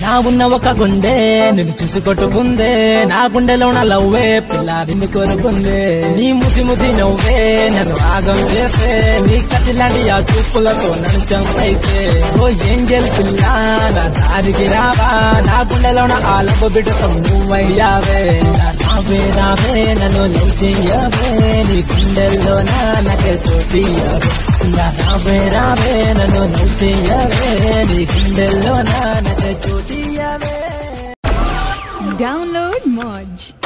నా ఉన్న ఒక గుండె నిన్ను చూసి కొట్టుకుందే నా గుండెలో నా లవ్వే పిల్ల నిన్ను కోరుకుందే నీ ముసి ముసి నవ్వే నన్ను ఆగం చేసే నీ కసిలాంటి ఆ చూపులతో నన్ను చంపైతే ఓ ఏంజల్ పిల్ల నా దారికి రావా నా గుండెలో నా ఆలపు బిడ్డ నువ్వయ్యావే నా రావే రావే నన్ను లవ్ చెయ్యవే నీ గుండెల్లో నా నకే చూపియవే నా రావే రావే నన్ను లవ్ చెయ్యవే నీ గుండెల్లో నా నకే చూపియవే Download Moj.